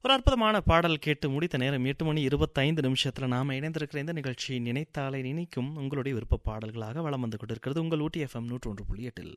ஒரு அற்புதமான பாடல் கேட்டு முடித்த நேரம் எட்டு மணி இருபத்தைந்து நிமிஷத்துல நாம இணைந்திருக்கிற இந்த நிகழ்ச்சி நினைத்தாலே நினைக்கும் உங்களுடைய விருப்ப பாடல்களாக வளம் வந்து கொண்டிருக்கிறது உங்கள் ஊட்டி எஃப்எம் நூற்று ஒன்று புள்ளி எட்டில்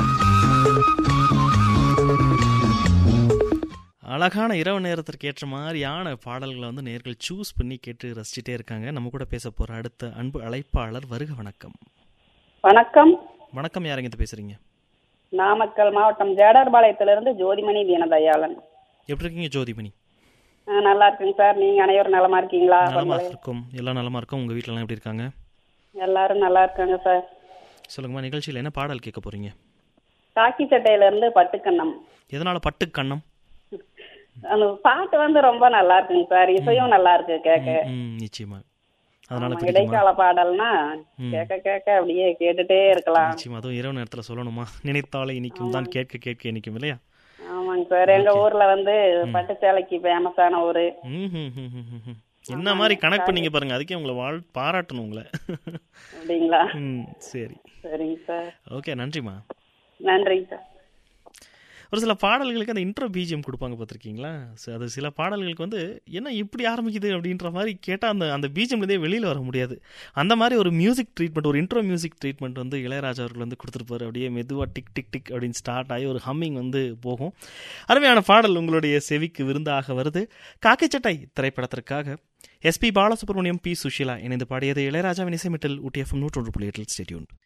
அழகான இரவு நேரத்திற்கு ஏற்ற மாதிரியான பாடல்களை வந்து நேர்கள் சூஸ் பண்ணி கேட்டு ரசிச்சுட்டே இருக்காங்க நம்ம கூட பேச போற அடுத்த அன்பு அழைப்பாளர் வருக வணக்கம் வணக்கம் வணக்கம் யாருங்க இது பேசுறீங்க நாமக்கல் மாவட்டம் ஜேடர்பாளையத்திலிருந்து ஜோதிமணி தீனதயாளன் எப்படி இருக்கீங்க ஜோதிமணி ஆ, நல்லா இருக்குங்க சார் நீங்க அனைவரும் நலமா இருக்கீங்களா நலமா இருக்கும் எல்லாம் நலமா இருக்கும் உங்க வீட்ல எல்லாம் எப்படி இருக்காங்க எல்லாரும் நல்லா இருக்காங்க சார் சொல்லுங்கம்மா நிகழ்ச்சியில் என்ன பாடல் கேட்க போறீங்க காக்கி சட்டையில இருந்து பட்டுக்கண்ணம் எதனால பட்டு கண்ணம் அந்த பாட்டு வந்து ரொம்ப நல்லா இருக்குங்க சார் இசையும் நல்லா இருக்கு கேட்க ம் நிச்சயமா அதனால ஆமா, பிடிக்குமா இடைக்கால பாடல்னா கேட்க கேட்க அப்படியே கேட்டுட்டே இருக்கலாம் நிச்சயமா அதுவும் இரவு நேரத்துல சொல்லணுமா நினைத்தாலே இனிக்கும் தான் கேட்க கேட்க இனிக்கும் இல்லையா ஆமாங்க சார் எங்க ஊர்ல வந்து பட்டு சேலைக்கு ஃபேமஸான ஊரு ம், ம், ம், ம், ம், ம். என்ன மாதிரி கனெக்ட் பண்ணீங்க பாருங்க அதுக்கே உங்களை வாழ் பாராட்டணும் உங்களை அப்படிங்களா ம் சரி சரிங்க சார் ஓகே நன்றிம்மா நன்றிங்க சார் ஒரு சில பாடல்களுக்கு அந்த இன்ட்ரோ பிஜிஎம் கொடுப்பாங்க பார்த்துருக்கீங்களா ஸோ அது சில பாடல்களுக்கு வந்து என்ன இப்படி ஆரம்பிக்குது அப்படின்ற மாதிரி கேட்டால் அந்த அந்த பிஜிஎம்லேருந்தே வெளியில் வர முடியாது அந்த மாதிரி ஒரு மியூசிக் ட்ரீட்மெண்ட் ஒரு இன்ட்ரோ மியூசிக் ட்ரீட்மெண்ட் வந்து இளையராஜா அவர்கள் வந்து கொடுத்துருப்பாரு அப்படியே மெதுவாக டிக் டிக் டிக் அப்படின்னு ஸ்டார்ட் ஆகி ஒரு ஹம்மிங் வந்து போகும் அருமையான பாடல் உங்களுடைய செவிக்கு விருந்தாக வருது காக்கிச்சட்டை திரைப்படத்திற்காக எஸ்பி பாலசுப்ரமணியம் பி சுஷீலா இணைந்து பாடியது இளையராஜாவின் இசைமிட்டில் ஊட்டி எஃப்எம் நூற்றொன்று புள்ளி எட்டில் ஸ்டேடியூன்